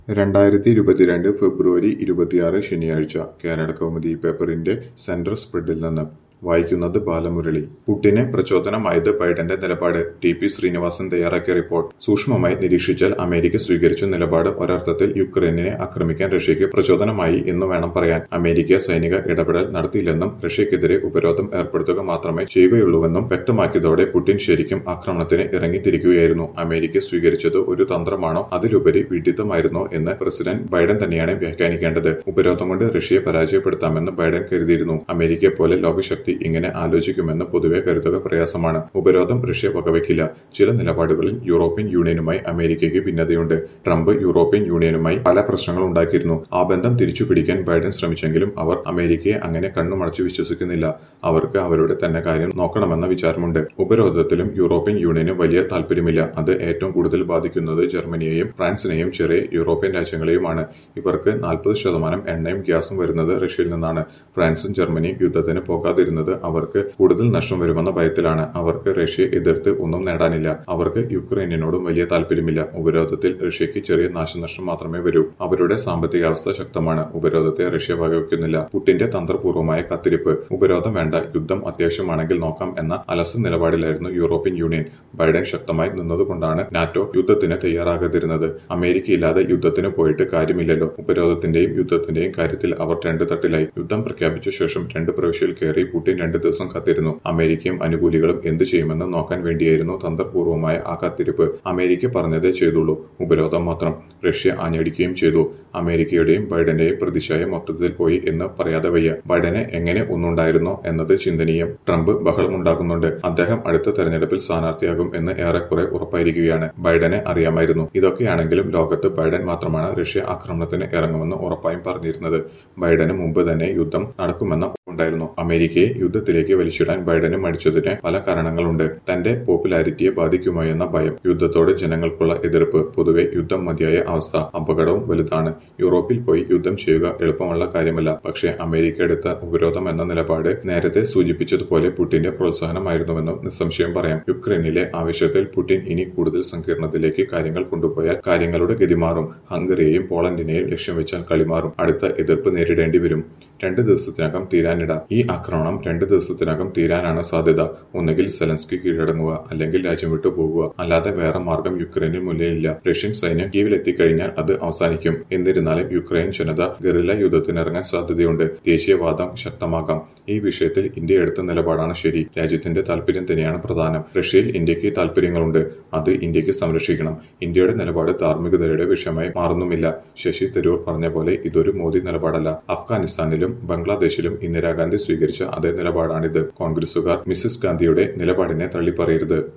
രണ്ടായിരത്തി ഇരുപത്തിരണ്ട് ഫെബ്രുവരി ഇരുപത്തിയാറ് ശനിയാഴ്ച കേരള കൗമുദി പേപ്പറിന്റെ സെന്റർ സ്പ്രെഡിൽ നിന്ന് വായിക്കുന്നത് ബാലമുരളി പുട്ടിന് പ്രചോദനമായത് ബൈഡന്റെ നിലപാട് ടി പി ശ്രീനിവാസൻ തയ്യാറാക്കിയ റിപ്പോർട്ട് സൂക്ഷ്മമായി നിരീക്ഷിച്ചാൽ അമേരിക്ക സ്വീകരിച്ച നിലപാട് ഒരർത്ഥത്തിൽ യുക്രൈനിനെ ആക്രമിക്കാൻ റഷ്യയ്ക്ക് പ്രചോദനമായി എന്ന് വേണം പറയാൻ അമേരിക്ക സൈനിക ഇടപെടൽ നടത്തിയില്ലെന്നും റഷ്യക്കെതിരെ ഉപരോധം ഏർപ്പെടുത്തുക മാത്രമേ ചെയ്യുകയുള്ളൂവെന്നും വ്യക്തമാക്കിയതോടെ പുടിൻ ശരിക്കും ആക്രമണത്തിന് ഇറങ്ങിത്തിരിക്കുകയായിരുന്നു അമേരിക്ക സ്വീകരിച്ചത് ഒരു തന്ത്രമാണോ അതിലുപരി വിഡിത്തമായിരുന്നോ എന്ന് പ്രസിഡന്റ് ബൈഡൻ തന്നെയാണ് വ്യാഖ്യാനിക്കേണ്ടത് ഉപരോധം കൊണ്ട് റഷ്യയെ പരാജയപ്പെടുത്താമെന്ന് ബൈഡൻ കരുതിയിരുന്നു അമേരിക്കയെ പോലെ ലോകശക്തി ഇങ്ങനെ ആലോചിക്കുമെന്ന് പൊതുവെ കരുതുക പ്രയാസമാണ് ഉപരോധം റഷ്യ വകവയ്ക്കില്ല ചില നിലപാടുകളിൽ യൂറോപ്യൻ യൂണിയനുമായി അമേരിക്കയ്ക്ക് ഭിന്നതയുണ്ട് ട്രംപ് യൂറോപ്യൻ യൂണിയനുമായി പല പ്രശ്നങ്ങൾ ഉണ്ടാക്കിയിരുന്നു ആ ബന്ധം തിരിച്ചു പിടിക്കാൻ ബൈഡൻ ശ്രമിച്ചെങ്കിലും അവർ അമേരിക്കയെ അങ്ങനെ കണ്ണുമടച്ചു വിശ്വസിക്കുന്നില്ല അവർക്ക് അവരുടെ തന്നെ കാര്യം നോക്കണമെന്ന വിചാരമുണ്ട് ഉപരോധത്തിലും യൂറോപ്യൻ യൂണിയന് വലിയ താല്പര്യമില്ല അത് ഏറ്റവും കൂടുതൽ ബാധിക്കുന്നത് ജർമ്മനിയെയും ഫ്രാൻസിനെയും ചെറിയ യൂറോപ്യൻ രാജ്യങ്ങളെയുമാണ് ഇവർക്ക് നാൽപ്പത് ശതമാനം എണ്ണയും ഗ്യാസും വരുന്നത് റഷ്യയിൽ നിന്നാണ് ഫ്രാൻസും ജർമ്മനിയും യുദ്ധത്തിന് പോകാതിരുന്നത് അവർക്ക് കൂടുതൽ നഷ്ടം വരുമെന്ന ഭയത്തിലാണ് അവർക്ക് റഷ്യയെ എതിർത്ത് ഒന്നും നേടാനില്ല അവർക്ക് യുക്രൈനിനോടും വലിയ താല്പര്യമില്ല ഉപരോധത്തിൽ റഷ്യയ്ക്ക് ചെറിയ നാശനഷ്ടം മാത്രമേ വരൂ അവരുടെ സാമ്പത്തിക അവസ്ഥ ശക്തമാണ് ഉപരോധത്തെ റഷ്യ വകവയ്ക്കുന്നില്ല പുട്ടിന്റെ തന്ത്രപൂർവമായ കത്തിരിപ്പ് ഉപരോധം വേണ്ട യുദ്ധം അത്യാവശ്യമാണെങ്കിൽ നോക്കാം എന്ന അലസ നിലപാടിലായിരുന്നു യൂറോപ്യൻ യൂണിയൻ ബൈഡൻ ശക്തമായി നിന്നതുകൊണ്ടാണ് നാറ്റോ യുദ്ധത്തിന് തയ്യാറാകാതിരുന്നത് അമേരിക്കയില്ലാതെ യുദ്ധത്തിന് പോയിട്ട് കാര്യമില്ലല്ലോ ഉപരോധത്തിന്റെയും യുദ്ധത്തിന്റെയും കാര്യത്തിൽ അവർ രണ്ട് തട്ടിലായി യുദ്ധം പ്രഖ്യാപിച്ച ശേഷം രണ്ട് പ്രവിശ്യയിൽ കയറി പുടിൻ രണ്ട് ദിവസം കാത്തിരുന്നു അമേരിക്കയും അനുകൂലികളും എന്ത് ചെയ്യുമെന്ന് നോക്കാൻ വേണ്ടിയായിരുന്നു തന്ത്രപൂർവമായ ആ കാത്തിരിപ്പ് അമേരിക്ക പറഞ്ഞതേ ചെയ്തുള്ളൂ ഉപരോധം മാത്രം റഷ്യ ആഞ്ഞടിക്കുകയും ചെയ്തു അമേരിക്കയുടെയും ബൈഡന്റെയും പ്രതിച്ഛായ മൊത്തത്തിൽ പോയി എന്ന് പറയാതെ വയ്യ ബൈഡന് എങ്ങനെ ഒന്നുണ്ടായിരുന്നോ എന്നത് ചിന്തനീയം ട്രംപ് ബഹളമുണ്ടാക്കുന്നുണ്ട് അദ്ദേഹം അടുത്ത തെരഞ്ഞെടുപ്പിൽ സ്ഥാനാർത്ഥിയാകും എന്ന് ഏറെക്കുറെ ഉറപ്പായിരിക്കുകയാണ് ബൈഡനെ അറിയാമായിരുന്നു ഇതൊക്കെയാണെങ്കിലും ലോകത്ത് ബൈഡൻ മാത്രമാണ് റഷ്യ ആക്രമണത്തിന് ഇറങ്ങുമെന്ന് ഉറപ്പായും പറഞ്ഞിരുന്നത് ബൈഡന് മുമ്പ് തന്നെ യുദ്ധം നടക്കുമെന്ന് ഉണ്ടായിരുന്നു അമേരിക്കയെ യുദ്ധത്തിലേക്ക് വലിച്ചിടാൻ ബൈഡന് മടിച്ചതിന് പല കാരണങ്ങളുണ്ട് തന്റെ പോപ്പുലാരിറ്റിയെ ബാധിക്കുമോ എന്ന ഭയം യുദ്ധത്തോട് ജനങ്ങൾക്കുള്ള എതിർപ്പ് പൊതുവെ യുദ്ധം മതിയായ അവസ്ഥ അപകടവും വലുതാണ് യൂറോപ്പിൽ പോയി യുദ്ധം ചെയ്യുക എളുപ്പമുള്ള കാര്യമല്ല പക്ഷേ അമേരിക്ക എടുത്ത ഉപരോധം എന്ന നിലപാട് നേരത്തെ സൂചിപ്പിച്ചതുപോലെ പുടിന്റെ പ്രോത്സാഹനമായിരുന്നുവെന്നും നിസ്സംശയം പറയാം യുക്രൈനിലെ ആവശ്യത്തിൽ പുടിൻ ഇനി കൂടുതൽ സങ്കീർണത്തിലേക്ക് കാര്യങ്ങൾ കൊണ്ടുപോയാൽ കാര്യങ്ങളുടെ ഗതി മാറും ഹംഗറിയെയും പോളണ്ടിനെയും ലക്ഷ്യം വെച്ചാൽ കളി മാറും അടുത്ത എതിർപ്പ് നേരിടേണ്ടി വരും രണ്ട് ദിവസത്തിനകം തീരാനിട ഈ ആക്രമണം രണ്ട് ദിവസത്തിനകം തീരാനാണ് സാധ്യത ഒന്നുകിൽ സെലൻസ്കി കീഴടങ്ങുക അല്ലെങ്കിൽ രാജ്യം വിട്ടു പോകുക അല്ലാതെ വേറെ മാർഗം യുക്രൈനിൽ മുന്നിലില്ല റഷ്യൻ സൈന്യം കീവിലെത്തിക്കഴിഞ്ഞാൽ അത് അവസാനിക്കും എന്നിരുന്നാലും യുക്രൈൻ ജനത ഗറില്ല യുദ്ധത്തിനിറങ്ങാൻ സാധ്യതയുണ്ട് ദേശീയവാദം ശക്തമാകാം ഈ വിഷയത്തിൽ ഇന്ത്യ എടുത്ത നിലപാടാണ് ശരി രാജ്യത്തിന്റെ താല്പര്യം തന്നെയാണ് പ്രധാനം റഷ്യയിൽ ഇന്ത്യക്ക് താല്പര്യങ്ങളുണ്ട് അത് ഇന്ത്യക്ക് സംരക്ഷിക്കണം ഇന്ത്യയുടെ നിലപാട് ധാർമ്മികതയുടെ വിഷയമായി മാറുന്നുമില്ല ശശി തരൂർ പറഞ്ഞ പോലെ ഇതൊരു മോദി നിലപാടല്ല അഫ്ഗാനിസ്ഥാനിലും ബംഗ്ലാദേശിലും ഇന്ദിരാഗാന്ധി സ്വീകരിച്ച അതേ നിലപാടാണിത് കോൺഗ്രസുകാർ മിസസ് ഗാന്ധിയുടെ നിലപാടിനെ തള്ളിപ്പറയരുത്